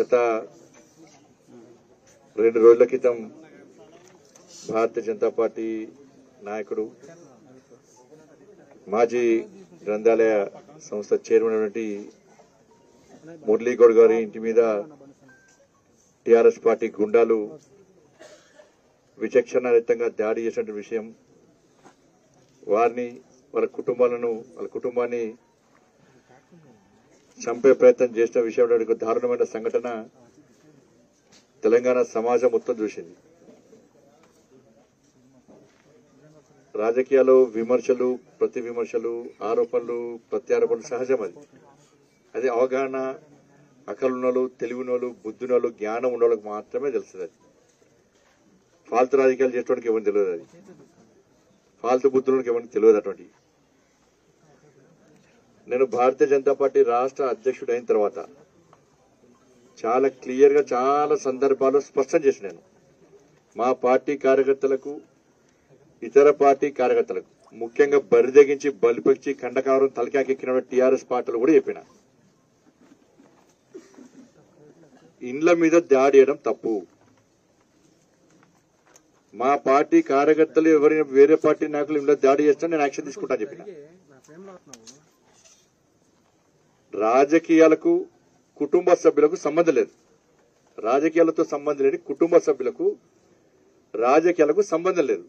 గత రెండు రోజుల క్రితం భారతీయ జనతా పార్టీ నాయకుడు మాజీ గ్రంథాలయ సంస్థ చైర్మన్ అయినటువంటి మురళీగౌడ్ గారి ఇంటి మీద టిఆర్ఎస్ పార్టీ గుండాలు విచక్షణారహితంగా దాడి చేసిన విషయం వారిని వాళ్ళ కుటుంబాలను వాళ్ళ కుటుంబాన్ని చంపే ప్రయత్నం చేసిన విషయంలో ఒక దారుణమైన సంఘటన తెలంగాణ సమాజం మొత్తం చూసింది రాజకీయాలు విమర్శలు ప్రతి విమర్శలు ఆరోపణలు ప్రత్యారోపణలు సహజం అది అది అవగాహన అకలున్నోళ్ళు తెలివినోళ్ళు బుద్ధినోళ్ళు జ్ఞానం ఉన్నోళ్ళకి మాత్రమే తెలుస్తుంది అది ఫాల్తు రాజకీయాలు చేసేవాడికి ఎవరికి తెలియదు అది ఫాల్తు బుద్ధులకి ఎవరికి తెలియదు అటువంటి నేను భారతీయ జనతా పార్టీ రాష్ట్ర అధ్యక్షుడు అయిన తర్వాత చాలా క్లియర్ గా చాలా సందర్భాల్లో స్పష్టం చేసి నేను మా పార్టీ కార్యకర్తలకు ఇతర పార్టీ కార్యకర్తలకు ముఖ్యంగా బరిదగించి బలిపెచ్చి కండకావరం తలకాకెక్కిన టీఆర్ఎస్ పార్టీలు కూడా చెప్పిన ఇండ్ల మీద దాడి చేయడం తప్పు మా పార్టీ కార్యకర్తలు ఎవరైనా వేరే పార్టీ నాయకులు ఇంట్లో దాడి చేస్తే నేను యాక్షన్ తీసుకుంటా చెప్పిన రాజకీయాలకు కుటుంబ సభ్యులకు సంబంధం లేదు రాజకీయాలతో సంబంధం లేని కుటుంబ సభ్యులకు రాజకీయాలకు సంబంధం లేదు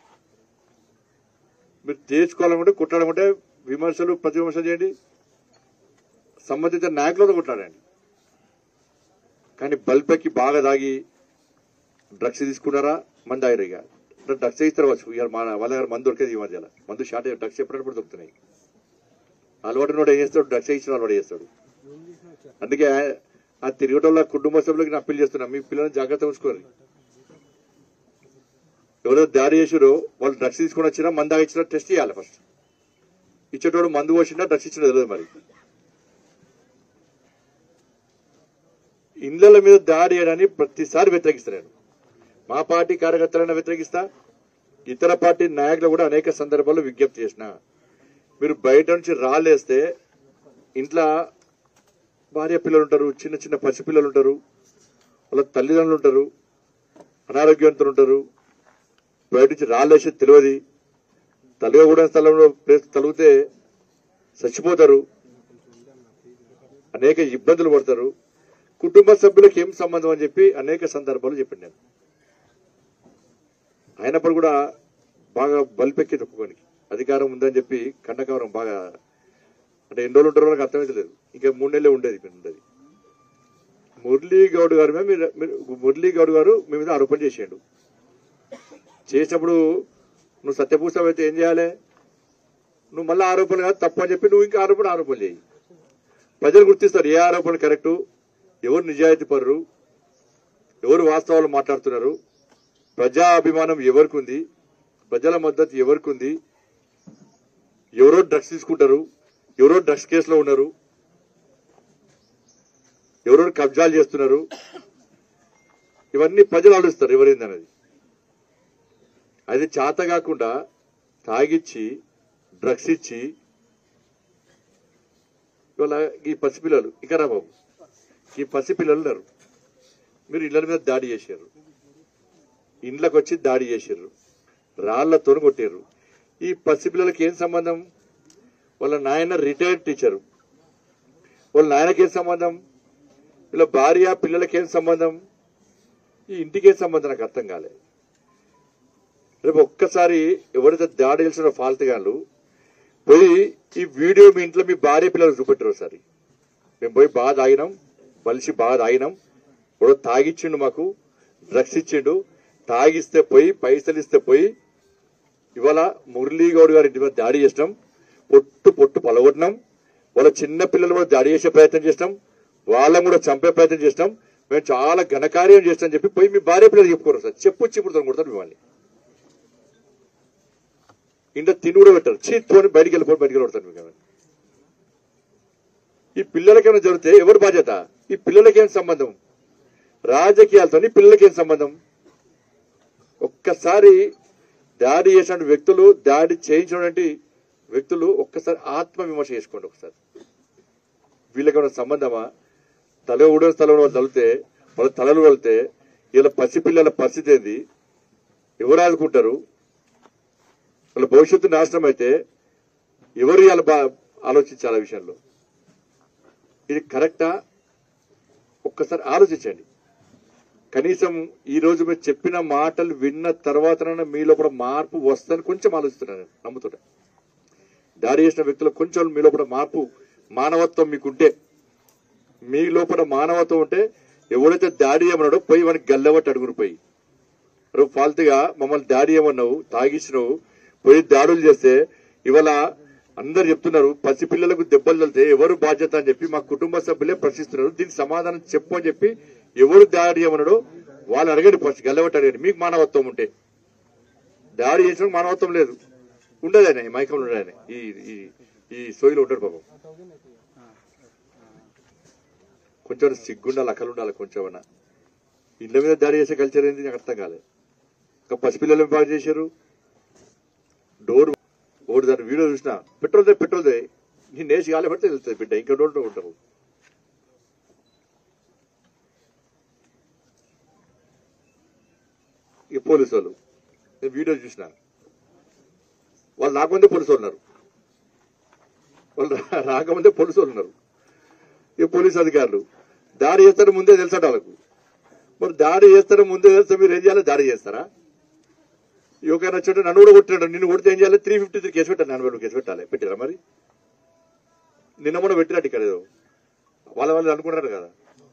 మీరు తీర్చుకోవాలనుకుంటే కుట్టడం అంటే విమర్శలు ప్రతి విమర్శలు చేయండి సంబంధిత నాయకులతో కొట్లాడండి కానీ బల్పెక్కి బాగా దాగి డ్రగ్స్ తీసుకున్నారా మంది ఆగిరిగా డ్రగ్స్ ఇస్తారు వచ్చు ఇవాళ మన వాళ్ళ దగ్గర మందు దొరికేది ఈ మధ్యలో మందు షార్ట్ డ్రగ్స్ ఎప్పుడప్పుడు దొరుకుతున్నాయి అలవాటు నోడు ఏం చేస్తాడు డ్రగ్స్ ఇచ్చిన అలవాటు చేస్తాడు అందుకే ఆ- ఆ తిరగటంలో కుటుంబ సభ్యులకి నేను అప్పీల్ చేస్తున్నా మీ పిల్లల్ని జాగ్రత్త ఉంచుకోండి ఎవరైతే దాడి చేసారో వాళ్ళు డ్రగ్స్ తీసుకొని వచ్చినా మందు ఇచ్చినా టెస్ట్ చేయాలి ఫస్ట్ ఇచ్చేటోడు మందు పోసినా డ్రగ్స్ ఇచ్చినా తెలియదు మరి ఇండ్ల మీద దాడి చేయడాన్ని ప్రతిసారి వ్యతిరేకిస్తాను నేను మా పార్టీ కార్యకర్తలైనా వ్యతిరేకిస్తా ఇతర పార్టీ నాయకులు కూడా అనేక సందర్భాల్లో విజ్ఞప్తి చేసిన మీరు బయట నుంచి రాలేస్తే ఇంట్లో భార్య పిల్లలు ఉంటారు చిన్న చిన్న పసిపిల్లలు ఉంటారు వాళ్ళ తల్లిదండ్రులు ఉంటారు అనారోగ్యవంతులు ఉంటారు బయట నుంచి రాలేసి తెలియదు తలగకూడని స్థలంలో ప్లేస్ తలిగితే చచ్చిపోతారు అనేక ఇబ్బందులు పడతారు కుటుంబ సభ్యులకు ఏం సంబంధం అని చెప్పి అనేక సందర్భాలు చెప్పండి నేను అయినప్పుడు కూడా బాగా బలిపెక్కి చెప్పుకోనికి అధికారం ఉందని చెప్పి కండకవరం బాగా అంటే ఎన్ని రోజులు ఉంటారో నాకు అర్థమైతలేదు ఇంకా మూడు నెలలే ఉండేది ఇక్కడ ఉండేది మురళీ గౌడ్ గారి మీద మీరు మీరు- మురళీ గౌడ్ గారు మీ మీద ఆరోపణ చేసేయండు చేసినప్పుడు నువ్వు సత్యపూస అయితే ఏం చేయాలి నువ్వు మళ్ళీ ఆరోపణలు కాదు తప్పు అని చెప్పి నువ్వు ఇంకా ఆరోపణ ఆరోపణ చేయి ప్రజలు గుర్తిస్తారు ఏ ఆరోపణ కరెక్టు ఎవరు నిజాయితీ పరులు ఎవరు వాస్తవాలు మాట్లాడుతున్నారు ప్రజా అభిమానం ఎవరికి ఉంది ప్రజల మద్దతు ఎవరికి ఉంది ఎవరో డ్రగ్స్ తీసుకుంటారు ఎవరో డ్రగ్స్ కేసులో ఉన్నారు ఎవరో కబ్జాలు చేస్తున్నారు ఇవన్నీ ప్రజలు ఆలోచిస్తారు ఎవరైందనేది అది చేత కాకుండా తాగిచ్చి డ్రగ్స్ ఇచ్చి ఇవాళ ఈ పసిపిల్లలు ఇంకా రా బాబు ఈ పసిపిల్లలు ఉన్నారు మీరు ఇళ్ళ మీద దాడి చేశారు ఇండ్లకు వచ్చి దాడి చేశారు రాళ్లతో కొట్టారు ఈ పసిపిల్లలకి ఏం సంబంధం వాళ్ళ నాయన రిటైర్డ్ టీచరు వాళ్ళ నాయనకి ఏం సంబంధం వీళ్ళ భార్య పిల్లలకి ఏం సంబంధం ఈ ఇంటికి ఏం సంబంధం నాకు అర్థం కాలే రేపు ఒక్కసారి ఎవరైతే దాడి చేసిన ఫాల్త్ గాళ్ళు పోయి ఈ వీడియో మీ ఇంట్లో మీ భార్య పిల్లలకు చూపెట్టారు ఒకసారి మేము పోయి బాగా తాగినాం బలిసి బాగా తాగినాం ఇప్పుడు తాగిచ్చిండు మాకు డ్రగ్స్ ఇచ్చిండు తాగిస్తే పోయి పైసలు ఇస్తే పోయి ఇవాళ మురళీ గౌడ్ గారి ఇంటి మీద దాడి చేసినాం పొట్టు పొట్టు పలగొట్టినాం వాళ్ళ చిన్న పిల్లలు కూడా దాడి చేసే ప్రయత్నం చేసినాం వాళ్ళని కూడా చంపే ప్రయత్నం చేసినాం మేము చాలా ఘనకార్యం చేస్తాం చెప్పి పోయి మీ భార్య పిల్లలు చెప్పుకోరు సార్ చెప్పు చిప్పుడు కొడతారు మిమ్మల్ని ఇంట తిని కూడా పెట్టారు చీత్తోని బయటికి వెళ్ళిపోయి బయటికి కొడతారు మీకు ఏమైనా. ఈ పిల్లలకేమైనా జరిగితే ఎవరు బాధ్యత ఈ పిల్లలకేం సంబంధం రాజకీయాలతో పిల్లలకేం సంబంధం ఒక్కసారి దాడి చేసిన వ్యక్తులు దాడి చేయించినటువంటి వ్యక్తులు ఒక్కసారి ఆత్మ విమర్శ చేసుకోండి ఒకసారి వీళ్ళకి ఏమైనా సంబంధమా తల ఊడే స్థలంలో వాళ్ళు తలితే వాళ్ళ తలలు వెళ్తే ఇలా పసిపిల్లల పరిస్థితి ఏంది ఎవరు ఆదుకుంటారు వాళ్ళ భవిష్యత్తు నాశనం అయితే ఎవరు ఇలా బా ఆలోచించాలి ఆ విషయంలో ఇది కరెక్టా ఒక్కసారి ఆలోచించండి కనీసం ఈ రోజు మీరు చెప్పిన మాటలు విన్న తర్వాతనైనా మీ లోపల మార్పు వస్తుందని కొంచెం ఆలోచిస్తున్నాను నేను, నమ్ముతున్నా దాడి చేసిన వ్యక్తులకు కొంచెం మీ లోపల మార్పు మానవత్వం మీకుంటే మీ లోపల మానవత్వం ఉంటే ఎవడైతే దాడి చేయమన్నాడో పోయి వాడికి గల్లబట్టి అడుగురు పోయి నువ్వు ఫాల్తుగా మమ్మల్ని దాడి చేయమన్నావు తాగించినావు పోయి దాడులు చేస్తే ఇవాళ అందరు చెప్తున్నారు పసిపిల్లలకు దెబ్బలు తగిలితే ఎవరు బాధ్యత అని చెప్పి మా కుటుంబ సభ్యులే ప్రశ్నిస్తున్నారు దీనికి సమాధానం చెప్పు అని చెప్పి ఎవరు దాడి చేయమన్నాడో వాళ్ళు అడగండి ఫస్ట్ గల్లబట్టి అడగండి మీకు మానవత్వం ఉంటే దాడి చేసిన మానవత్వం లేదు ఉండదు ఆయన ఈ మైకంలో ఉండదు ఆయన ఈ ఈ ఈ సోయిలో ఉంటాడు పాపం కొంచెం సిగ్గుండాలి అక్కలు ఉండాలి కొంచెం అన్న ఇళ్ళ మీద దాడి చేసే కల్చర్ ఏంది నాకు అర్థం కాలేదు ఇంకా పసిపిల్లలు బాగా చేశారు డోర్ ఓడి దాని వీడియో చూసిన పెట్రోల్ దే పెట్రోల్ దే నేను వేసి గాలి పడితే తెలుస్తుంది బిడ్డ ఇంకా డోర్ ఉంటారు ఈ పోలీసు వాళ్ళు నేను వీడియో చూసిన వాళ్ళు రాకముందే పోలీసు వాళ్ళు ఉన్నారు వాళ్ళు రా- రాకముందే పోలీసు వాళ్ళు ఉన్నారు ఈ పోలీస్ అధికారులు దాడి చేస్తారు ముందే తెలుసట వాళ్ళకు మరి దాడి చేస్తారు ముందే తెలిస్తే మీరు ఏం చేయాలి దాడి చేస్తారా యువకైనా వచ్చాడు నన్ను కూడా కొట్టినాడు నిన్ను కొడితే ఏం చేయాలి త్రీ ఫిఫ్టీ త్రీ కేసు పెట్టాలి నన్ను నువ్వు కేసు పెట్టాలి పెట్టారా మరి నిన్న కూడా పెట్టినట్టు ఇక్కడ ఏదో వాళ్ళ వాళ్ళు అనుకున్నారు కదా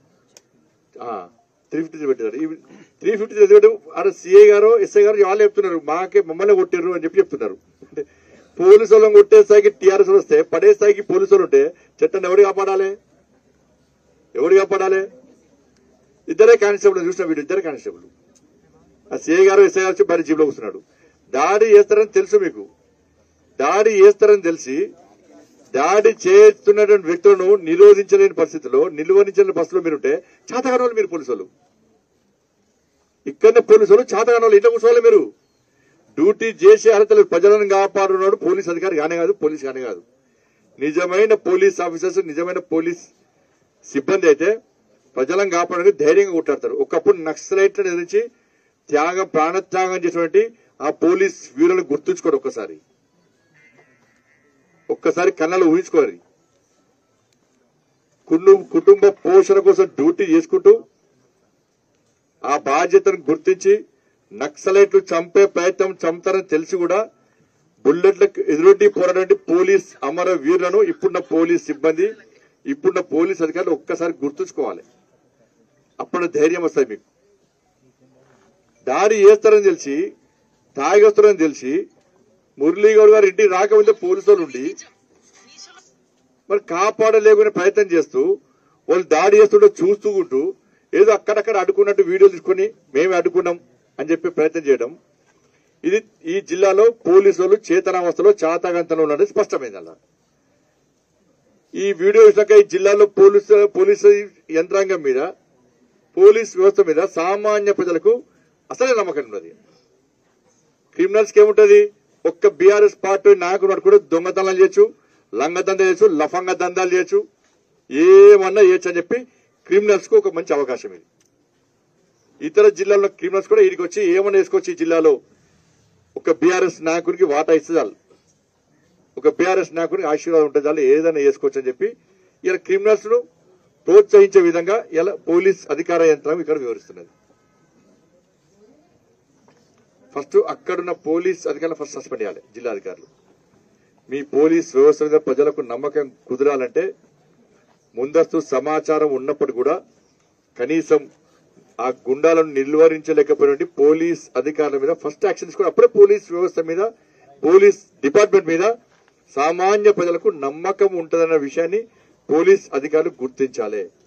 త్రీ ఫిఫ్టీ త్రీ పెట్టారు ఈ త్రీ ఫిఫ్టీ త్రీ ఎందుకంటే ఆడ సిఐ గారు ఎస్ఐ గారు వాళ్ళు చెప్తున్నారు మాకే మమ్మల్ని కొట్టారు అని చెప్పి చెప్తున్నారు అంటే పోలీసు వాళ్ళని కొట్టే స్థాయికి టీఆర్ఎస్ వస్తే పడే స్థాయికి పోలీసు వాళ్ళు ఉంటే చట్టాన్ని ఎవరు కాపాడాలి ఎవరు కాపాడాలి ఇద్దరే కానిస్టేబుల్ చూసిన వీడు ఇద్దరే కానిస్టేబుల్ ఆ సిఐ గారు ఎస్ఐ గారు వచ్చి బయట జీబులో కూర్చున్నాడు దాడి చేస్తారని తెలుసు మీకు దాడి చేస్తారని తెలిసి దాడి చేస్తున్నటువంటి వ్యక్తులను నిరోధించలేని పరిస్థితిలో నిలువరించలేని పరిస్థితిలో మీరు ఉంటే చేతగాని వాళ్ళు మీరు పోలీసు వాళ్ళు ఇక్కడనే పోలీసు వాళ్ళు చేతగాని వాళ్ళు ఇంట్లో కూర్చోవాలి మీరు డ్యూటీ చేసే అర్హతలు ప్రజలను కాపాడున్నాడు పోలీస్ అధికారి కానే కాదు పోలీస్ కానే కాదు నిజమైన పోలీస్ ఆఫీసర్స్ నిజమైన పోలీస్ సిబ్బంది అయితే ప్రజలను కాపాడడానికి ధైర్యంగా కొట్లాడతారు ఒకప్పుడు నక్సలైట్లను ఎదిరించి త్యాగం ప్రాణత్యాగం చేసినటువంటి ఆ పోలీస్ వీరులను గుర్తుంచుకోరు ఒక్కసారి ఒక్కసారి కళ్ళలో ఊహించుకోరు కుటుంబ కుటుంబ పోషణ కోసం డ్యూటీ చేసుకుంటూ ఆ బాధ్యతను గుర్తించి నక్సలైట్లు చంపే ప్రయత్నం చంపుతారని తెలిసి కూడా బుల్లెట్లకు ఎదురొడ్డి పోరాడే పోలీస్ అమర వీరులను ఇప్పుడున్న పోలీస్ సిబ్బంది ఇప్పుడున్న పోలీస్ అధికారులు ఒక్కసారి గుర్తుంచుకోవాలి అప్పుడు ధైర్యం వస్తుంది మీకు దాడి చేస్తారని తెలిసి తాగొస్తారని తెలిసి మురళీగౌడ్ గారు ఇంటికి రాకముందే పోలీసు వాళ్ళు ఉండి మరి కాపాడలేకునే ప్రయత్నం చేస్తూ వాళ్ళు దాడి చేస్తుంటే చూస్తూ ఉంటూ ఏదో అక్కడక్కడ అడ్డుకున్నట్టు వీడియోలు తీసుకొని మేమే అడ్డుకున్నాం అని చెప్పి ప్రయత్నం చేయడం ఇది ఈ జిల్లాలో పోలీసు వాళ్ళు చేతనావస్థలో చాతాగంతలో ఉన్నది స్పష్టమైంది అలా ఈ వీడియో చూసాక ఈ జిల్లాలో పోలీసు పోలీసు యంత్రాంగం మీద పోలీస్ వ్యవస్థ మీద సామాన్య ప్రజలకు అసలే నమ్మకం ఉన్నది క్రిమినల్స్ కి ఏముంటది ఒక్క బీఆర్ఎస్ పార్టీ నాయకుడు కూడా దొంగతనాలు చేయొచ్చు లంగదంద చేయొచ్చు లఫంగ దందాలు చేయొచ్చు ఏమన్నా చేయొచ్చు అని చెప్పి క్రిమినల్స్ కు ఒక మంచి అవకాశం ఇది ఇతర జిల్లాల్లో క్రిమినల్స్ కూడా ఇడికి వచ్చి ఏమన్నా వేసుకోవచ్చు ఈ జిల్లాలో ఒక బీఆర్ఎస్ నాయకుడికి వాటా ఇస్తే చాలు ఒక బీఆర్ఎస్ నాయకుడికి ఆశీర్వాదం ఉంటుంది చాలు ఏదైనా వేసుకోవచ్చు అని చెప్పి ఇలా క్రిమినల్స్ ను ప్రోత్సహించే విధంగా ఇలా పోలీస్ అధికార యంత్రం ఇక్కడ వివరిస్తున్నది ఫస్ట్ అక్కడున్న పోలీస్ అధికారులు ఫస్ట్ సస్పెండ్ చేయాలి జిల్లా అధికారులు మీ పోలీస్ వ్యవస్థ మీద ప్రజలకు నమ్మకం కుదరాలంటే ముందస్తు సమాచారం ఉన్నప్పుడు కూడా కనీసం ఆ గుండాలను నిలువరించలేకపోయినటువంటి పోలీస్ అధికారుల మీద ఫస్ట్ యాక్షన్ తీసుకుని అప్పుడే పోలీస్ వ్యవస్థ మీద పోలీస్ డిపార్ట్మెంట్ మీద సామాన్య ప్రజలకు నమ్మకం ఉంటుందన్న విషయాన్ని పోలీస్ అధికారులు గుర్తించాలి